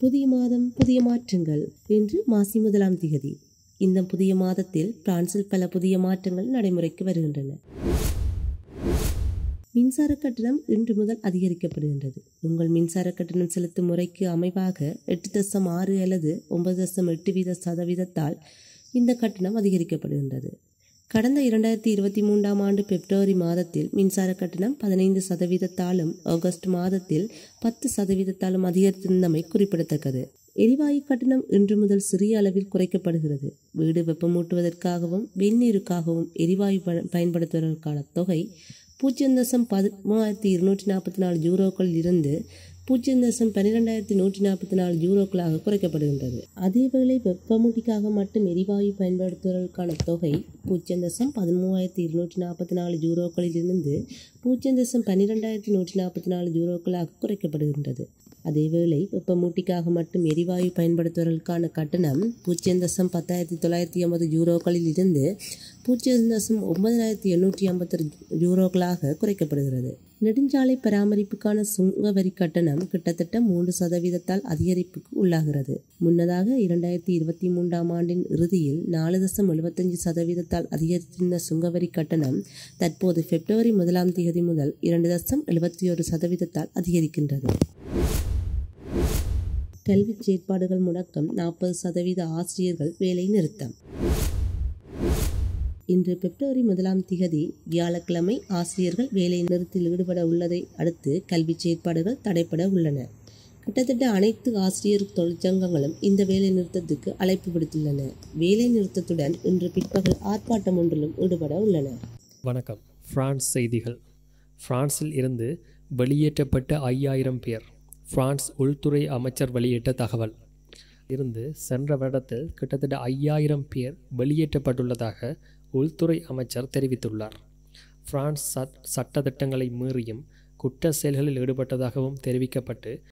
புதிய மாதம் புதிய மாற்றங்கள் இன்று மாசி முதலாம் திகதி இந்த புதிய மாதத்தில் பிரான்சில் பல புதிய மாற்றங்கள் நடைமுறைக்கு வருகின்றன மின்சார கட்டணம் இன்று முதல் அதிகரிக்கப்படுகின்றது உங்கள் மின்சார கட்டணம் செலுத்தும் முறைக்கு அமைவாக எட்டு தசம் ஆறு அல்லது ஒன்பது தசம் எட்டு வீத சதவீதத்தால் இந்த கட்டணம் அதிகரிக்கப்படுகின்றது கடந்த இரண்டாயிரத்தி இருபத்தி மூன்றாம் ஆண்டு பிப்ரவரி மாதத்தில் மின்சார கட்டணம் பதினைந்து சதவீதத்தாலும் ஆகஸ்ட் மாதத்தில் பத்து சதவீதத்தாலும் அதிகரித்திருந்தமை குறிப்பிடத்தக்கது எரிவாயு கட்டணம் இன்று முதல் சிறிய அளவில் குறைக்கப்படுகிறது வீடு வெப்பமூட்டுவதற்காகவும் வெந்நீருக்காகவும் எரிவாயு ப- பயன்படுத்துவதற்கான தொகை பூஜ்ஜியம் தசம் பது மூவாயிரத்தி இருநூற்றி நாற்பத்தி நாலு யூரோக்களில் இருந்து பூஜ்ஜியம் தசம் பன்னிரெண்டாயிரத்தி நூற்றி நாற்பத்தி நாலு யூரோக்களாக குறைக்கப்படுகின்றது அதேவேளை வெப்பமூட்டிக்காக மட்டும் எரிவாயு பயன்படுத்துவதற்கான தொகை பூஜ்ஜியம் தசம் பதிமூவாயிரத்தி இருநூற்றி நாற்பத்தி நாலு யூரோக்களில் இருந்து பூஜ்ஜியம் தசம் பன்னிரெண்டாயிரத்தி நூற்றி நாற்பத்தி நாலு யூரோக்களாக குறைக்கப்படுகின்றது அதேவேளை வெப்பமூட்டிக்காக மட்டும் எரிவாயு பயன்படுத்துவதற்கான கட்டணம் பூஜ்ஜியம் தசம் பத்தாயிரத்தி தொள்ளாயிரத்தி ஐம்பது யூரோக்களில் இருந்து பூஜ்ஜியம் தசம் ஒன்பதாயிரத்தி எண்ணூற்றி ஐம்பத்தி யூரோக்களாக குறைக்கப்படுகிறது நெடுஞ்சாலை பராமரிப்புக்கான சுங்க வரி கட்டணம் கிட்டத்தட்ட மூன்று சதவீதத்தால் அதிகரிப்புக்கு உள்ளாகிறது முன்னதாக இரண்டாயிரத்தி இருபத்தி மூன்றாம் ஆண்டின் இறுதியில் நாலு தசம் எழுபத்தஞ்சு சதவீதத்தால் அதிகரித்திருந்த சுங்கவரி கட்டணம் தற்போது பிப்ரவரி முதலாம் தேதி முதல் இரண்டு தசம் எழுபத்தி ஒரு சதவீதத்தால் அதிகரிக்கின்றது கல்வி செயற்பாடுகள் முடக்கம் நாற்பது சதவீத ஆசிரியர்கள் வேலை நிறுத்தம் இன்று பிப்ரவரி முதலாம் திகதி வியாழக்கிழமை ஆசிரியர்கள் வேலை நிறுத்தில் ஈடுபட உள்ளதை அடுத்து கல்வி செயற்பாடுகள் தடைப்பட உள்ளன கிட்டத்தட்ட அனைத்து ஆசிரியர் தொழிற்சங்கங்களும் இந்த வேலை நிறுத்தத்துக்கு அழைப்பு விடுத்துள்ளன வேலை நிறுத்தத்துடன் இன்று பிற்பகல் ஆர்ப்பாட்டம் ஒன்றிலும் ஈடுபட உள்ளனர் வணக்கம் பிரான்ஸ் செய்திகள் பிரான்சில் இருந்து வெளியேற்றப்பட்ட ஐயாயிரம் பேர் பிரான்ஸ் உள்துறை அமைச்சர் வெளியிட்ட தகவல் இருந்து சென்ற வருடத்தில் கிட்டத்தட்ட ஐயாயிரம் பேர் வெளியேற்றப்பட்டுள்ளதாக உள்துறை அமைச்சர் தெரிவித்துள்ளார் பிரான்ஸ் சட் சட்டத்திட்டங்களை மீறியும் குற்ற செயல்களில் ஈடுபட்டதாகவும் தெரிவிக்கப்பட்டு